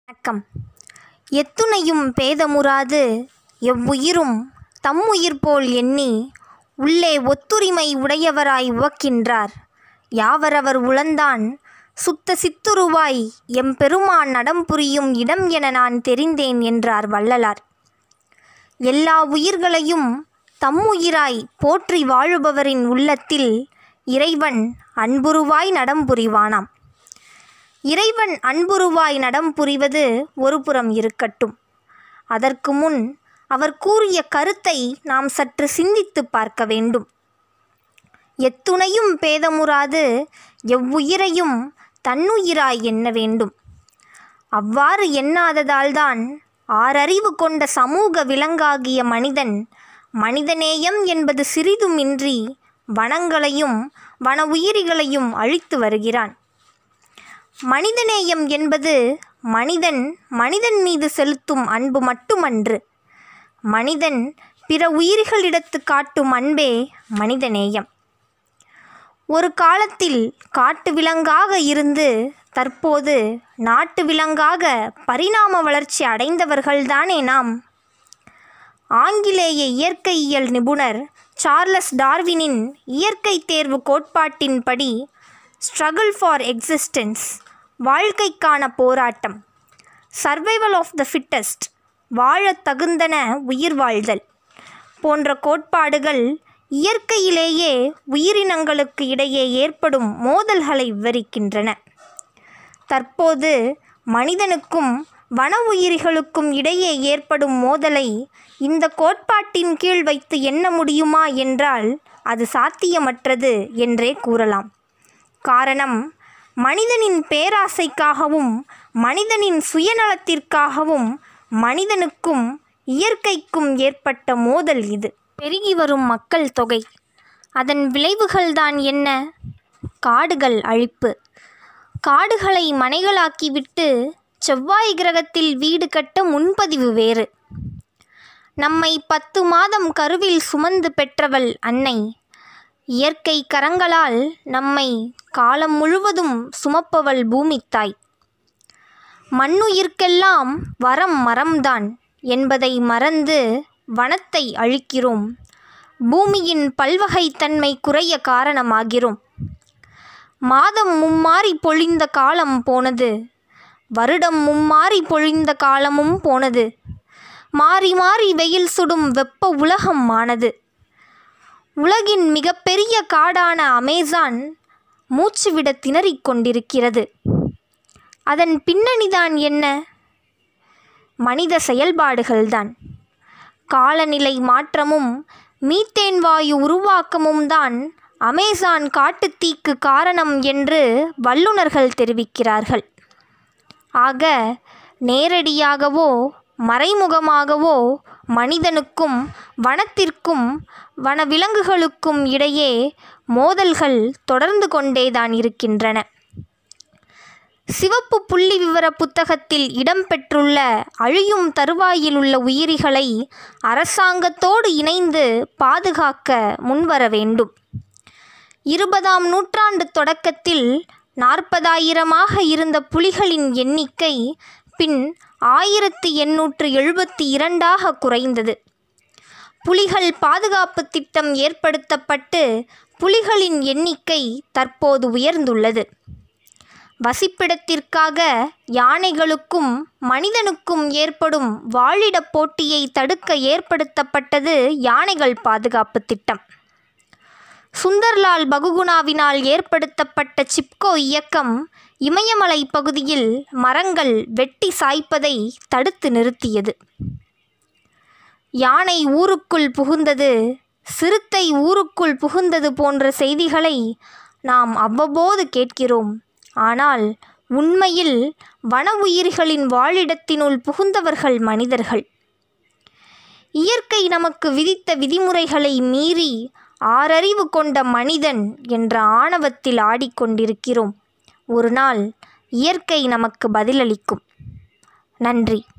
வணக்கம் எத்துணையும் பேதமுறாது எவ்வுயிரும் தம்முயிர் போல் எண்ணி உள்ளே ஒத்துரிமை உடையவராய் உவக்கின்றார் யாவரவர் உளந்தான் சுத்த சித்துருவாய் எம்பெருமான் நடம் புரியும் இடம் என நான் தெரிந்தேன் என்றார் வள்ளலார் எல்லா உயிர்களையும் தம்முயிராய் போற்றி வாழுபவரின் உள்ளத்தில் இறைவன் அன்புருவாய் நடம் புரிவானாம் இறைவன் அன்புருவாய் நடம் புரிவது ஒருபுறம் இருக்கட்டும் அதற்கு முன் அவர் கூறிய கருத்தை நாம் சற்று சிந்தித்துப் பார்க்க வேண்டும் எத்துணையும் பேதமுறாது எவ்வுயிரையும் தன்னுயிராய் எண்ண வேண்டும் அவ்வாறு எண்ணாததால்தான் ஆறறிவு கொண்ட சமூக விலங்காகிய மனிதன் மனிதநேயம் என்பது சிறிதுமின்றி வனங்களையும் வன உயிரிகளையும் அழித்து வருகிறான் மனிதநேயம் என்பது மனிதன் மனிதன் மீது செலுத்தும் அன்பு மட்டுமன்று மனிதன் பிற உயிர்களிடத்து காட்டும் அன்பே மனிதநேயம் ஒரு காலத்தில் காட்டு விலங்காக இருந்து தற்போது நாட்டு விலங்காக பரிணாம வளர்ச்சி அடைந்தவர்கள்தானே நாம் ஆங்கிலேய இயற்கையியல் நிபுணர் சார்லஸ் டார்வினின் இயற்கை தேர்வு கோட்பாட்டின்படி ஸ்ட்ரகிள் ஃபார் எக்ஸிஸ்டன்ஸ் வாழ்க்கைக்கான போராட்டம் சர்வைவல் ஆஃப் த ஃபிட்டஸ்ட் வாழத் தகுந்தன உயிர் வாழ்தல் போன்ற கோட்பாடுகள் இயற்கையிலேயே உயிரினங்களுக்கு இடையே ஏற்படும் மோதல்களை விவரிக்கின்றன தற்போது மனிதனுக்கும் வன உயிரிகளுக்கும் இடையே ஏற்படும் மோதலை இந்த கோட்பாட்டின் கீழ் வைத்து எண்ண முடியுமா என்றால் அது சாத்தியமற்றது என்றே கூறலாம் காரணம் மனிதனின் பேராசைக்காகவும் மனிதனின் சுயநலத்திற்காகவும் மனிதனுக்கும் இயற்கைக்கும் ஏற்பட்ட மோதல் இது பெருகி வரும் மக்கள் தொகை அதன் விளைவுகள்தான் என்ன காடுகள் அழிப்பு காடுகளை மனைகளாக்கிவிட்டு செவ்வாய் கிரகத்தில் வீடு கட்ட முன்பதிவு வேறு நம்மை பத்து மாதம் கருவில் சுமந்து பெற்றவள் அன்னை இயற்கை கரங்களால் நம்மை காலம் முழுவதும் சுமப்பவள் பூமித்தாய் மண்ணுயிர்க்கெல்லாம் வரம் மரம்தான் என்பதை மறந்து வனத்தை அழிக்கிறோம் பூமியின் பல்வகைத்தன்மை குறைய காரணமாகிறோம் மாதம் மும்மாறி பொழிந்த காலம் போனது வருடம் மும்மாறி பொழிந்த காலமும் போனது மாறி மாறி வெயில் சுடும் வெப்ப உலகம் ஆனது உலகின் மிகப்பெரிய காடான அமேசான் மூச்சுவிட திணறிக் கொண்டிருக்கிறது அதன் பின்னணிதான் என்ன மனித செயல்பாடுகள்தான் காலநிலை மாற்றமும் மீத்தேன் வாயு உருவாக்கமும் தான் அமேசான் காட்டுத்தீக்கு காரணம் என்று வல்லுநர்கள் தெரிவிக்கிறார்கள் ஆக நேரடியாகவோ மறைமுகமாகவோ மனிதனுக்கும் வனத்திற்கும் வனவிலங்குகளுக்கும் இடையே மோதல்கள் தொடர்ந்து கொண்டேதான் இருக்கின்றன சிவப்பு புள்ளி விவர புத்தகத்தில் இடம்பெற்றுள்ள அழியும் தருவாயில் உள்ள உயிரிகளை அரசாங்கத்தோடு இணைந்து பாதுகாக்க முன்வர வேண்டும் இருபதாம் நூற்றாண்டு தொடக்கத்தில் நாற்பதாயிரமாக இருந்த புலிகளின் எண்ணிக்கை பின் ஆயிரத்தி எண்ணூற்று எழுபத்தி இரண்டாக குறைந்தது புலிகள் பாதுகாப்பு திட்டம் ஏற்படுத்தப்பட்டு புலிகளின் எண்ணிக்கை தற்போது உயர்ந்துள்ளது வசிப்பிடத்திற்காக யானைகளுக்கும் மனிதனுக்கும் ஏற்படும் வாழிடப் போட்டியை தடுக்க ஏற்படுத்தப்பட்டது யானைகள் பாதுகாப்பு திட்டம் சுந்தர்லால் பகுகுணாவினால் ஏற்படுத்தப்பட்ட சிப்கோ இயக்கம் இமயமலை பகுதியில் மரங்கள் வெட்டி சாய்ப்பதை தடுத்து நிறுத்தியது யானை ஊருக்குள் புகுந்தது சிறுத்தை ஊருக்குள் புகுந்தது போன்ற செய்திகளை நாம் அவ்வப்போது கேட்கிறோம் ஆனால் உண்மையில் வன உயிர்களின் வாழிடத்தினுள் புகுந்தவர்கள் மனிதர்கள் இயற்கை நமக்கு விதித்த விதிமுறைகளை மீறி ஆறறிவு கொண்ட மனிதன் என்ற ஆணவத்தில் ஆடிக்கொண்டிருக்கிறோம் ஒரு நாள் இயற்கை நமக்கு பதிலளிக்கும் நன்றி